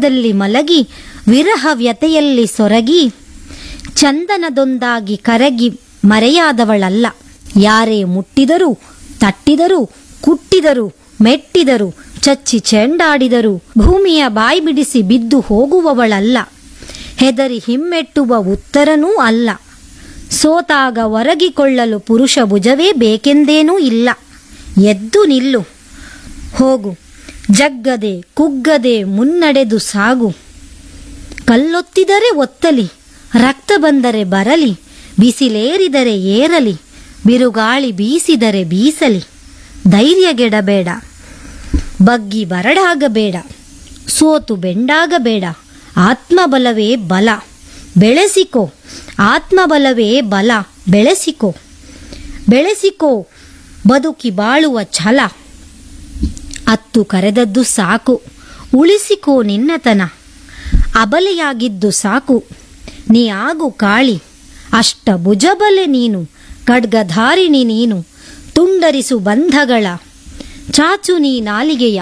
ಪಕ್ಕದಲ್ಲಿ ಮಲಗಿ ವಿರಹ ವ್ಯತೆಯಲ್ಲಿ ಸೊರಗಿ ಚಂದನದೊಂದಾಗಿ ಕರಗಿ ಮರೆಯಾದವಳಲ್ಲ ಯಾರೇ ಮುಟ್ಟಿದರೂ ತಟ್ಟಿದರೂ ಕುಟ್ಟಿದರು ಮೆಟ್ಟಿದರು ಚಚ್ಚಿ ಚೆಂಡಾಡಿದರು ಭೂಮಿಯ ಬಾಯಿ ಬಿಡಿಸಿ ಬಿದ್ದು ಹೋಗುವವಳಲ್ಲ ಹೆದರಿ ಹಿಮ್ಮೆಟ್ಟುವ ಉತ್ತರನೂ ಅಲ್ಲ ಸೋತಾಗ ಒರಗಿಕೊಳ್ಳಲು ಪುರುಷ ಭುಜವೇ ಬೇಕೆಂದೇನೂ ಇಲ್ಲ ಎದ್ದು ನಿಲ್ಲು ಹೋಗು ಜಗ್ಗದೆ ಕುಗ್ಗದೆ ಮುನ್ನಡೆದು ಸಾಗು ಕಲ್ಲೊತ್ತಿದರೆ ಒತ್ತಲಿ ರಕ್ತ ಬಂದರೆ ಬರಲಿ ಬಿಸಿಲೇರಿದರೆ ಏರಲಿ ಬಿರುಗಾಳಿ ಬೀಸಿದರೆ ಬೀಸಲಿ ಧೈರ್ಯಗೆಡಬೇಡ ಬಗ್ಗಿ ಬರಡಾಗಬೇಡ ಸೋತು ಬೆಂಡಾಗಬೇಡ ಆತ್ಮಬಲವೇ ಬಲ ಬೆಳೆಸಿಕೋ ಆತ್ಮಬಲವೇ ಬಲ ಬೆಳೆಸಿಕೋ ಬೆಳೆಸಿಕೋ ಬದುಕಿ ಬಾಳುವ ಛಲ ಅತ್ತು ಕರೆದದ್ದು ಸಾಕು ಉಳಿಸಿಕೋ ನಿನ್ನತನ ಅಬಲೆಯಾಗಿದ್ದು ಸಾಕು ನೀ ಆಗು ಕಾಳಿ ಅಷ್ಟ ಭುಜಬಲೆ ನೀನು ಖಡ್ಗಧಾರಿಣಿ ನೀನು ತುಂಡರಿಸು ಬಂಧಗಳ ಚಾಚು ನೀ ನಾಲಿಗೆಯ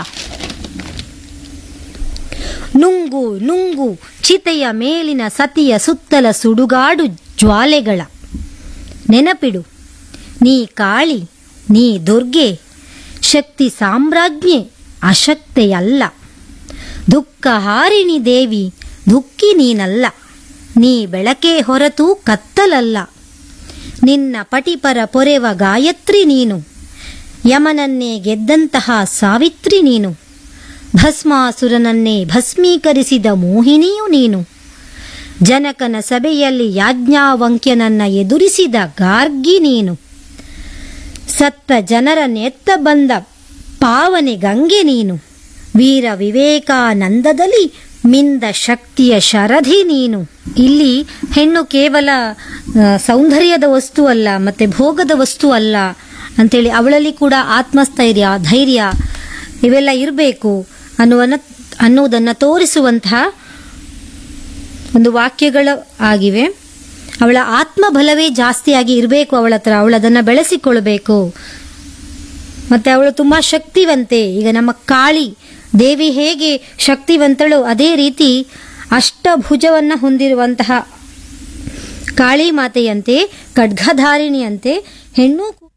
ನುಂಗು ನುಂಗು ಚಿತೆಯ ಮೇಲಿನ ಸತಿಯ ಸುತ್ತಲ ಸುಡುಗಾಡು ಜ್ವಾಲೆಗಳ ನೆನಪಿಡು ನೀ ಕಾಳಿ ನೀ ದುರ್ಗೆ ಶಕ್ತಿ ಸಾಮ್ರಾಜ್ಞೆ ಅಶಕ್ತೆಯಲ್ಲ ದುಃಖ ಹಾರಿಣಿ ದೇವಿ ದುಃಖಿ ನೀನಲ್ಲ ನೀ ಬೆಳಕೇ ಹೊರತು ಕತ್ತಲಲ್ಲ ನಿನ್ನ ಪಟಿಪರ ಪೊರೆವ ಗಾಯತ್ರಿ ನೀನು ಯಮನನ್ನೇ ಗೆದ್ದಂತಹ ಸಾವಿತ್ರಿ ನೀನು ಭಸ್ಮಾಸುರನನ್ನೇ ಭಸ್ಮೀಕರಿಸಿದ ಮೋಹಿನಿಯು ನೀನು ಜನಕನ ಸಭೆಯಲ್ಲಿ ಯಾಜ್ಞಾವಂಕ್ಯನನ್ನ ಎದುರಿಸಿದ ಗಾರ್ಗಿ ನೀನು ಸತ್ತ ಜನರ ನೆತ್ತ ಬಂದ ಪಾವನೆ ಗಂಗೆ ನೀನು ವೀರ ವಿವೇಕಾನಂದದಲ್ಲಿ ಮಿಂದ ಶಕ್ತಿಯ ಶರಧಿ ನೀನು ಇಲ್ಲಿ ಹೆಣ್ಣು ಕೇವಲ ಆ, ಸೌಂದರ್ಯದ ವಸ್ತು ಅಲ್ಲ ಮತ್ತೆ ಭೋಗದ ವಸ್ತು ಅಲ್ಲ ಅಂತೇಳಿ ಅವಳಲ್ಲಿ ಕೂಡ ಆತ್ಮಸ್ಥೈರ್ಯ ಧೈರ್ಯ ಇವೆಲ್ಲ ಇರಬೇಕು ಅನ್ನುವನ್ನ ಅನ್ನುವುದನ್ನು ತೋರಿಸುವಂತಹ ಒಂದು ವಾಕ್ಯಗಳು ಆಗಿವೆ ಅವಳ ಆತ್ಮಬಲವೇ ಜಾಸ್ತಿಯಾಗಿ ಇರಬೇಕು ಅವಳ ಹತ್ರ ಅವಳು ಅದನ್ನು ಬೆಳೆಸಿಕೊಳ್ಬೇಕು ಮತ್ತೆ ಅವಳು ತುಂಬ ಶಕ್ತಿವಂತೆ ಈಗ ನಮ್ಮ ಕಾಳಿ ದೇವಿ ಹೇಗೆ ಶಕ್ತಿವಂತಳು ಅದೇ ರೀತಿ ಅಷ್ಟಭುಜವನ್ನು ಹೊಂದಿರುವಂತಹ ಕಾಳಿ ಮಾತೆಯಂತೆ ಖಡ್ಗಧಾರಿಣಿಯಂತೆ ಹೆಣ್ಣು ಕೂಡ